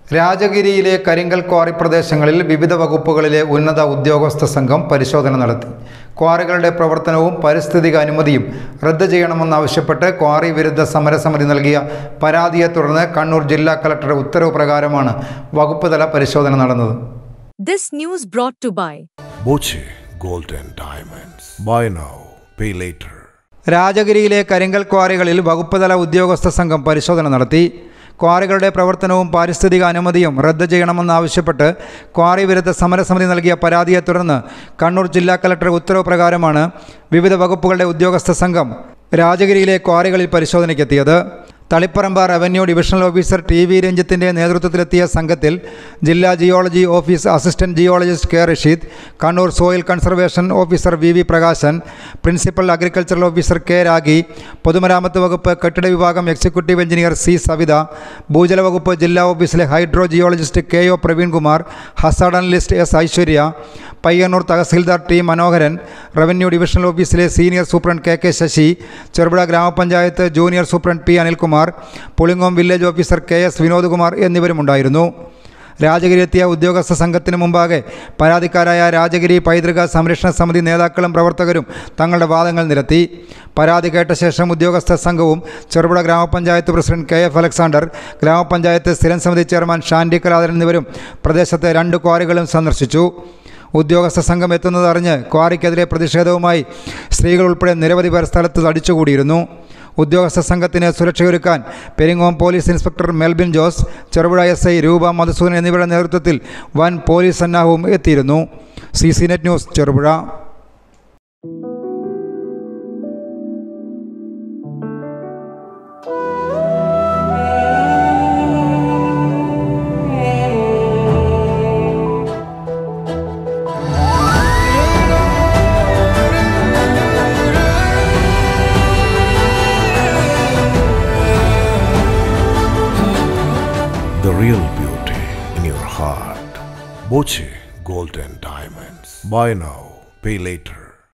രാജഗിരിയിലെ കരിങ്കൽ ക്വാറി പ്രദേശങ്ങളിൽ വിവിധ വകുപ്പുകളിലെ ഉന്നത ഉദ്യോഗസ്ഥ സംഘം പരിശോധന നടത്തി ക്വാറികളുടെ പ്രവർത്തനവും പാരിസ്ഥിതിക അനുമതിയും റദ്ദ് ചെയ്യണമെന്നാവശ്യപ്പെട്ട് ക്വാറി വിരുദ്ധ സമരസമിതി നൽകിയ പരാതിയെ തുടർന്ന് കണ്ണൂർ ജില്ലാ കളക്ടറുടെ ഉത്തരവ് പ്രകാരമാണ് വകുപ്പ് തല പരിശോധന നടന്നത് This news brought to by Boche Gold and Diamonds. Buy now, pay later. രാജഗിരിയിലെ കരിങ്കൽ ക്വാറികളിൽ വകുപ്പ് തല ഉദ്യോഗസ്ഥ സംഘം പരിശോധന നടത്തി ക്വാറികളുടെ പ്രവർത്തനവും പാരിസ്ഥിതിക അനുമതിയും റദ്ദ് ചെയ്യണമെന്നാവശ്യപ്പെട്ട് ക്വാറി വിരുദ്ധ സമരസമിതി നൽകിയ പരാതിയെ തുടർന്ന് കണ്ണൂർ ജില്ലാ കളക്ടർ ഉത്തരവ് പ്രകാരമാണ് വിവിധ വകുപ്പുകളുടെ ഉദ്യോഗസ്ഥ സംഘം രാജഗിരിയിലെ ക്വാറികളിൽ പരിശോധനയ്ക്കെത്തിയത് Taliparamba revenue divisional officer T V രഞ്ജിത്തിൻ്റെ നേതൃത്വത്തിലെത്തിയ സംഘത്തിൽ ജില്ലാ geology office assistant geologist K Rasheed Kannur soil conservation officer V V Prakashan principal agricultural officer K Ragi പൊതുമരാമത്ത് വകുപ്പ് കെട്ടിട വിഭാഗം എക്സിക്യൂട്ടീവ് എഞ്ചിനീയർ സി സവിത ഭൂജല വകുപ്പ് ജില്ലാ ഓഫീസിലെ hydro geologist K O Praveenkumar hazard analyst S Aishwarya Payyanur തഹസീൽദാർ ടി മനോഹരൻ റവന്യൂ ഡിവിഷണൽ ഓഫീസിലെ senior superintendent K K Sasi Cherupuzha ഗ്രാമപഞ്ചായത്ത് junior superintendent P Anilkumar Pulingome village officer K S Vinodkumar എന്നിവരുമുണ്ടായിരുന്നു രാജഗിരി എത്തിയ ഉദ്യോഗസ്ഥ സംഘത്തിന് മുമ്പാകെ പരാതിക്കാരായ രാജഗിരി പൈതൃക സംരക്ഷണ സമിതി നേതാക്കളും പ്രവർത്തകരും തങ്ങളുടെ വാദങ്ങൾ നിരത്തി പരാതി കേട്ട ശേഷം ഉദ്യോഗസ്ഥ സംഘവും ചെറുപുഴ ഗ്രാമപഞ്ചായത്ത് പ്രസിഡന്റ് കെ എഫ് അലക്സാണ്ടർ ഗ്രാമപഞ്ചായത്ത് സ്ഥിരം സമിതി ചെയർമാൻ ഷാൻഡി കലാധരൻ എന്നിവരും പ്രദേശത്തെ രണ്ട് ക്വാറികളും സന്ദർശിച്ചു ഉദ്യോഗസ്ഥ സംഘം എത്തുന്നത് അറിഞ്ഞ് ക്വാറിക്കെതിരെ പ്രതിഷേധവുമായി സ്ത്രീകൾ ഉൾപ്പെടെ നിരവധി പേർ സ്ഥലത്ത് തടിച്ചുകൂടിയിരുന്നു ഉദ്യോഗസ്ഥ സംഘത്തിന് സുരക്ഷയൊരുക്കാൻ Peringome police inspector Melbin Jose Cherupuzha S I Roopa Madhusudan എന്നിവരുടെ നേതൃത്വത്തിൽ വൻ പോലീസ് സന്നാഹവും എത്തിയിരുന്നു C C net news Cherupuzha The real beauty in your heart. Boche Gold and Diamonds. Buy now, pay later.